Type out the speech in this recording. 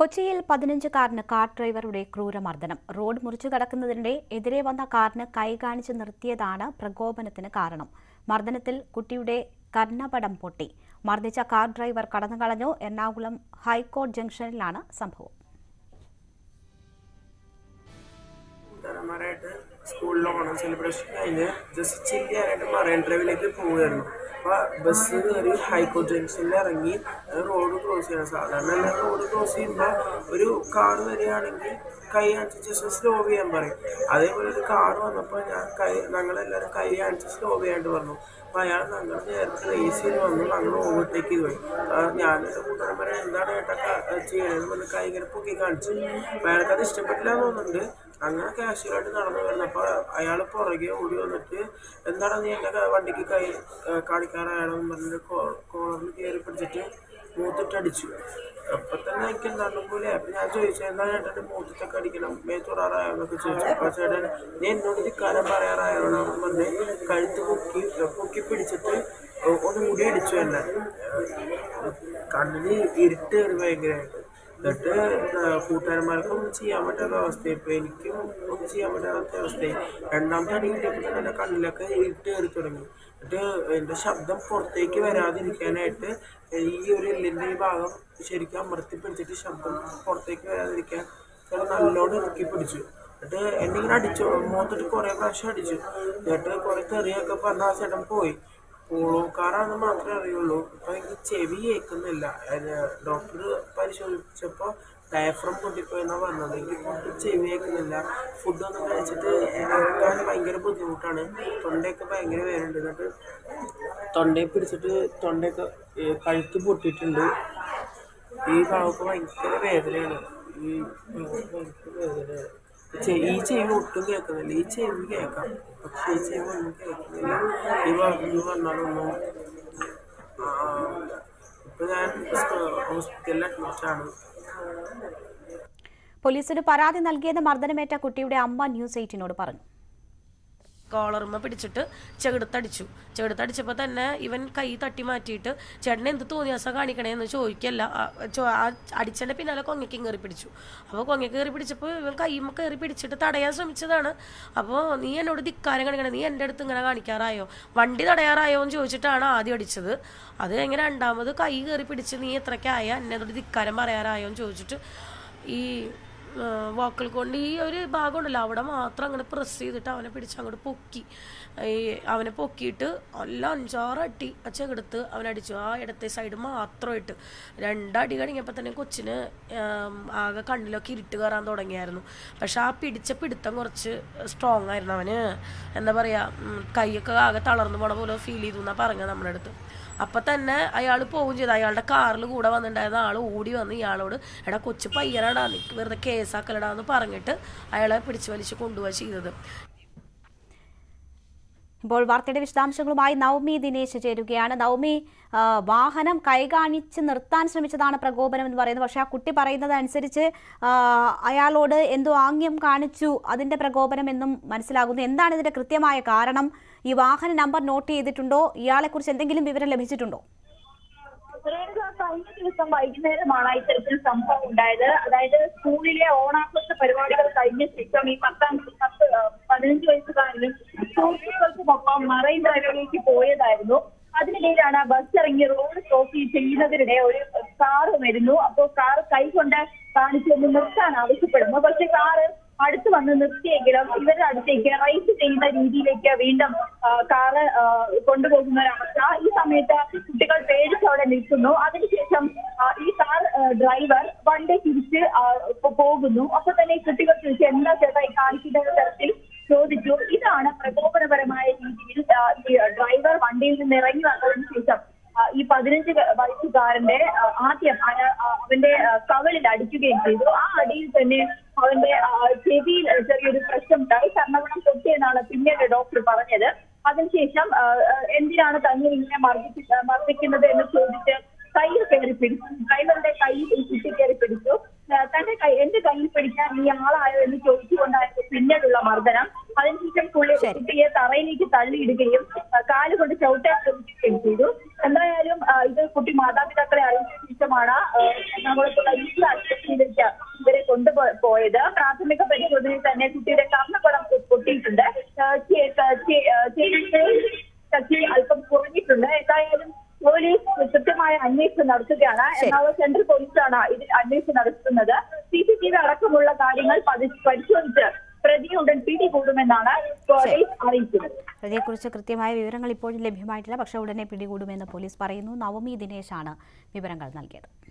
കൊച്ചിയിൽ പതിനഞ്ചുകാരന് കാർ ഡ്രൈവറുടെ ക്രൂരമർദ്ദനം റോഡ് മുറിച്ചു കടക്കുന്നതിനിടെ എതിരെ വന്ന കാറിന് കൈ കാണിച്ച് നിർത്തിയതാണ് പ്രകോപനത്തിന് കാരണം മർദ്ദനത്തിൽ കുട്ടിയുടെ കർണപടം പൊട്ടി മർദ്ദിച്ച കാർ ഡ്രൈവർ കടന്നുകളഞ്ഞു എറണാകുളം ഹൈക്കോർട്ട് ജംഗ്ഷനിലാണ് സംഭവം കൂട്ടുകാരന്മാരായിട്ട് സ്കൂളിൽ ഓണം സെലിബ്രേഷൻ കഴിഞ്ഞ് ജസ്റ്റ് ചില്ല് ചെയ്യാനായിട്ട് മറൈൻ ഡ്രൈവിലേക്ക് പോവുകയായിരുന്നു അപ്പോൾ ബസ് കയറി ഹൈക്കോർട്ട് ജംഗ്ഷനിൽ ഇറങ്ങി റോഡ് ക്രോസ് ചെയ്യണം സാധാരണ എല്ലാം റോഡ് ക്രോസ് ചെയ്യുമ്പോൾ ഒരു കാർ വരികയാണെങ്കിൽ കൈ കാണിച്ച് ജസ്റ്റ് സ്ലോ ചെയ്യാൻ പറയും അതേപോലെ ഒരു കാർ വന്നപ്പോൾ ഞാൻ കൈ ഞങ്ങളെല്ലാവരും കൈ കാണിച്ച് സ്ലോ ചെയ്യാണ്ട് പറഞ്ഞു അപ്പോൾ അയാൾ ഞങ്ങൾ നേരത്തെ റേസ് ചെയ്ത് വന്നു ഞങ്ങൾ ഓവർടേക്ക് ചെയ്ത് പോയി ഞാൻ എൻ്റെ കൂട്ടുകാരന്മാരെ എന്താണ് ഏട്ടാ ചെയ്യണമെന്ന് പറഞ്ഞ് കൈ ഇങ്ങനെ പൊക്കി കാണിച്ചു അപ്പോൾ അയാൾക്കത് ഇഷ്ടപ്പെട്ടില്ല എന്ന് തോന്നുന്നുണ്ട് അങ്ങനെ കാഷ്വലായിട്ട് നടന്നു വരുന്നു അപ്പോൾ അയാൾ പുറകെ ഓടി വന്നിട്ട് എന്താണ് നീ എൻ്റെ വണ്ടിക്ക് കൈ കാണിക്കാറായാലെന്ന് പറഞ്ഞിട്ട് കോളറിൽ കയറി പിടിച്ചിട്ട് മൂത്തിട്ടടിച്ചു അപ്പം തന്നെ എനിക്ക് എന്താണ് പോലെ അപ്പം ഞാൻ ചോദിച്ചു എന്താ ചേട്ടൻ്റെ മൂത്തിട്ടൊക്കെ അടിക്കണം മേത്തുറാറായോന്നൊക്കെ ചോദിച്ചു അപ്പോൾ ചേട്ടൻ നീ എന്നോട് ധിക്കാരം പറയാറായോന്ന് പറഞ്ഞ് കഴുത്ത് പൊക്കി പൊക്കി പിടിച്ചിട്ട് ഒന്ന് മുടി അടിച്ചു എന്നെ കണ്ണിന് ഇരുട്ട് കയറി ഭയങ്കരമായിട്ട് എന്നിട്ട് കൂട്ടുകാരന്മാർക്കും ഒന്നും ചെയ്യാൻ പറ്റാത്ത അവസ്ഥയായി ഇപ്പം എനിക്കും ഒന്നും ചെയ്യാൻ പറ്റാത്ത അവസ്ഥയായി രണ്ടാമത്തെ അടി കിട്ടിയപ്പോൾ തന്നെ എൻ്റെ കണ്ണിലൊക്കെ ഇരുട്ട് കയറി തുടങ്ങി എന്നിട്ട് എൻ്റെ ശബ്ദം പുറത്തേക്ക് വരാതിരിക്കാനായിട്ട് ഈ ഒരു എല്ലിൻ്റെ ഈ ഭാഗം ശരിക്കും അമർത്തി പിടിച്ചിട്ട് ശബ്ദം പുറത്തേക്ക് വരാതിരിക്കാൻ ചില നല്ലോണം ഇറക്കി പിടിച്ചു എന്നിട്ട് എന്നെ ഇങ്ങനെ അടിച്ചു മുഖത്തിട്ട് കുറേ പ്രാവശ്യം അടിച്ചു എന്നിട്ട് കുറേ തെറിയൊക്കെ പറഞ്ഞ ആ ചേട്ടൻ പോയി പോളോക്കാരാണെന്ന് മാത്രമേ അറിയുള്ളൂ ഇപ്പം എനിക്ക് ചെവി കേൾക്കുന്നില്ല ഡോക്ടർ പരിശോധിച്ചപ്പോൾ ഡയഫ്രം പൊട്ടിപ്പോയെന്നാണ് പറഞ്ഞത് എനിക്ക് ഫുഡ് ചെവി കേൾക്കുന്നില്ല ഫുഡൊന്നും കഴിച്ചിട്ട് ഇറക്കാൻ ഭയങ്കര ബുദ്ധിമുട്ടാണ് തൊണ്ടയൊക്കെ ഭയങ്കര വേദനയുണ്ട് എന്നിട്ട് തൊണ്ടയെ പിടിച്ചിട്ട് തൊണ്ടയൊക്കെ ഏ, കഴുത്ത് പൊട്ടിയിട്ടുണ്ട് ഈ ഭാഗമൊക്കെ ഭയങ്കര വേദനയാണ് ഈ ഭാഗത്ത് ഭയങ്കര വേദനയാണ് ചെ- ഈ ചെവി ഒട്ടും കേൾക്കുന്നില്ല ഈ ചെവി കേൾക്കാം പക്ഷേ ഈ ചെവി ഒന്നും കേൾക്കുന്നില്ല ഈ ഭാഗത്ത് പറഞ്ഞാലൊന്നും ആ, ഇപ്പൊ ഞാൻ ഹോസ്പിറ്റലിൽ അഡ്മിറ്റാണ് പോലീസിന് പരാതി നൽകിയെന്ന് മർദ്ദനമേറ്റ കുട്ടിയുടെ അമ്മ ന്യൂസ് എയ്റ്റിനോട് പറഞ്ഞു കോളറുമ്മ പിടിച്ചിട്ട് ചെകിടത്തടിച്ചു ചെകിടത്തടിച്ചപ്പോൾ തന്നെ ഇവൻ കൈ തട്ടി മാറ്റിയിട്ട് ചേട്ടൻ എന്ത് തോന്നിയാസ കാണിക്കണേന്ന് ചോദിക്കല്ല ആ, ചോ- ആ അടിച്ചതിൻ്റെ പിന്നാലെ കൊങ്ങയ്ക്ക് കയറി പിടിച്ചു അപ്പോൾ കൊങ്ങയ്ക്ക് കയറി പിടിച്ചപ്പോൾ ഇവൻ കൈമ്മ കയറി പിടിച്ചിട്ട് തടയാൻ ശ്രമിച്ചതാണ് അപ്പോൾ നീ എന്നോട് ധിക്കാരം കാണിക്കണേ നീ എൻ്റെ അടുത്ത് ഇങ്ങനെ കാണിക്കാറായോ വണ്ടി തടയാറായോ എന്ന് ചോദിച്ചിട്ടാണ് ആദ്യം അടിച്ചത് അത് കഴിഞ്ഞ് രണ്ടാമത് കൈ കയറി പിടിച്ച് നീ എത്രയ്ക്കായ എന്നോട് ധിക്കാരം പറയാറായോ എന്ന് ചോദിച്ചിട്ട് ഈ വാക്കുകൾ കൊണ്ട് ഈ ഒരു ഭാഗം ഉണ്ടല്ലോ അവിടെ മാത്രം അങ്ങോട്ട് പ്രസ് ചെയ്തിട്ട് അവനെ പിടിച്ച് അങ്ങോട്ട് പൊക്കി ഈ അവനെ പൊക്കിയിട്ട് നല്ല അഞ്ചാറ് അടി ചെകെടുത്ത് അവനടിച്ചു ആ ഇടത്തെ സൈഡ് മാത്രമായിട്ട് രണ്ടടി കഴിഞ്ഞപ്പോൾ തന്നെ കൊച്ചിന് ആം, ആകെ കണ്ണിലൊക്കെ ഇരുട്ട് കയറാൻ തുടങ്ങിയായിരുന്നു പക്ഷെ ആ പിടിച്ച പിടുത്തം കുറച്ച് സ്ട്രോങ് ആയിരുന്നു അവന് എന്താ പറയുക കൈയൊക്കെ ആകെ തളർന്നു പോണ പോലെ ഫീൽ ചെയ്തു എന്നാണ് പറഞ്ഞത് നമ്മുടെ അടുത്ത് അപ്പൊ തന്നെ അയാൾ പോവുകയും ചെയ്തു അയാളുടെ കാറിൽ കൂടെ വന്നിട്ടുണ്ടായിരുന്ന ആൾ ഓടി വന്ന് ഇയാളോട് എടാ കൊച്ചു പയ്യനാടാ നീ വെറുതെ കേസാക്കലടാന്ന് പറഞ്ഞിട്ട് അയാളെ പിടിച്ചു വലിച്ച് കൊണ്ടുപോവുക ചെയ്തത് ഇപ്പോൾ വാർത്തയുടെ വിശദാംശങ്ങളുമായി നവമി ദിനേശ് ചേരുകയാണ് നവമി ആ, വാഹനം കൈകാണിച്ച് നിർത്താൻ ശ്രമിച്ചതാണ് പ്രകോപനം എന്ന് പറയുന്നത് പക്ഷേ ആ കുട്ടി പറയുന്നത് അനുസരിച്ച് ആ, അയാളോട് എന്തോ ആംഗ്യം കാണിച്ചു അതിന്റെ പ്രകോപനം എന്നും മനസ്സിലാകുന്നു എന്താണ് ഇതിന്റെ കൃത്യമായ കാരണം ഈ വാഹന നമ്പർ നോട്ട് ചെയ്തിട്ടുണ്ടോ ഇയാളെക്കുറിച്ച് എന്തെങ്കിലും വിവരം ലഭിച്ചിട്ടുണ്ടോ സുരേന്ദ്ര കഴിഞ്ഞ ദിവസം വൈകുന്നേരമാണ് ഇത്തരത്തിൽ സംഭവം ഉണ്ടായത് അതായത് സ്കൂളിലെ ഓണാഘോഷ പരിപാടികൾ കഴിഞ്ഞ ശേഷം ഈ പത്താം പത്ത് ആ, പതിനഞ്ച് വയസ്സുകാരനും സുഹൃത്തുക്കൾക്കുമൊപ്പം മറൈൻ ഡ്രൈവിലേക്ക് പോയതായിരുന്നു അതിനിടയിലാണ് ബസ് ഇറങ്ങി റോഡ് ക്രോസ് ചെയ്യുന്നതിനിടെ ഒരു കാറ് വരുന്നു അപ്പോൾ കാറ് കൈകൊണ്ട് കാണിച്ചൊന്ന് നിർത്താൻ ആവശ്യപ്പെടുന്നു പക്ഷെ കാറ് അടുത്ത് വന്ന് നിർത്തിയെങ്കിലും ഇവരുടെ അടുത്തേക്ക് റൈസ് ചെയ്യുന്ന രീതിയിലേക്ക് വീണ്ടും ആ, കാറ് ആ, കൊണ്ടുപോകുന്ന ഒരവസ്ഥ ഈ സമയത്ത് കുട്ടികൾ പേടിച്ച് അവിടെ നിൽക്കുന്നു അതിനുശേഷം ആ, ഈ കാർ ആ, ഡ്രൈവർ വണ്ടി തിരിച്ച് ആ, പോ- പോകുന്നു അപ്പൊ തന്നെ ഈ കുട്ടികൾ ചോദിച്ചു എന്താ ചേട്ടാ ഈ കാണിക്കുന്ന തരത്തിൽ ചോദിച്ചു ഇതാണ് പ്രകോപനപരമായ രീതിയിൽ ആ, ഈ ഡ്രൈവർ വണ്ടിയിൽ നിന്ന് ഇറങ്ങി വന്നതിന് ശേഷം ആ, ഈ പതിനഞ്ച് വയസ്സുകാരന്റെ ആ, ആദ്യം അയാ- ആ, അവന്റെ ആ, കവളിൽ അടിക്കുകയും ചെയ്തു ആ അടിയിൽ തന്നെ അവന്റെ ആ, ചെവിയിൽ ചെറിയൊരു പ്രശ്നം ഉണ്ടായി കർണവണം പൊട്ടിയെന്നാണ് പിന്നീട് ഡോക്ടർ പറഞ്ഞത് അതിനുശേഷം ആ, ആ, എന്തിനാണ് തന്നെ ഇങ്ങനെ മർദ്ദിപ്പി മർദ്ദിക്കുന്നത് എന്ന് ചോദിച്ച് കയ്യിൽ കയറി പിടിച്ചു ഡ്രൈവറുടെ കയ്യിൽ ഈ കുട്ടി കയറി പിടിച്ചു ആ, തന്റെ കൈ എന്റെ കയ്യിൽ പിടിക്കാൻ ഈ ആളായോ എന്ന് ചോദിച്ചുകൊണ്ടായിരുന്നു പിന്നീടുള്ള മർദ്ദനം അതിനുശേഷം പുള്ളി കുട്ടിയെ തറയിലേക്ക് തള്ളിയിടുകയും ആ, കാലുകൊണ്ട് ചവിട്ടാൻ ശ്രമിക്കുകയും ചെയ്തു എന്തായാലും ആ, ഇത് കുട്ടി മാതാപിതാക്കളെ അറിയിച്ച ശേഷമാണ് ആ, എറണാകുളത്തുള്ള ഈ ആശുപത്രിയിലേക്ക് കൊണ്ടുപോയത് പ്രാഥമിക പരിശോധനയിൽ തന്നെ കുട്ടിയുടെ കർണപടം പൊട്ടിയിട്ടുണ്ട് ആ, ചെ- ചെ- ചെവിയുടെ ശക്തി അല്പം കുറഞ്ഞിട്ടുണ്ട് എന്തായാലും പോലീസ് കൃത്യമായ അന്വേഷണം നടത്തുകയാണ് എറണാകുളം സെൻട്രൽ പോലീസാണ് ഇതിൽ അന്വേഷണം നടത്തുന്നത് സി സി ടി വി അടക്കമുള്ള കാര്യങ്ങൾ പതി- പരിശോധിച്ച് പ്രതിയെ ഉടൻ പിടികൂടുമെന്നാണ് പോലീസ് അറിയിക്കുന്നത് പ്രതിയെക്കുറിച്ച് കൃത്യമായ വിവരങ്ങൾ ഇപ്പോഴും ലഭ്യമായിട്ടില്ല പക്ഷേ ഉടനെ പിടികൂടുമെന്ന് പോലീസ് പറയുന്നു നവമി ദിനേശാണ് വിവരങ്ങൾ നൽകിയത്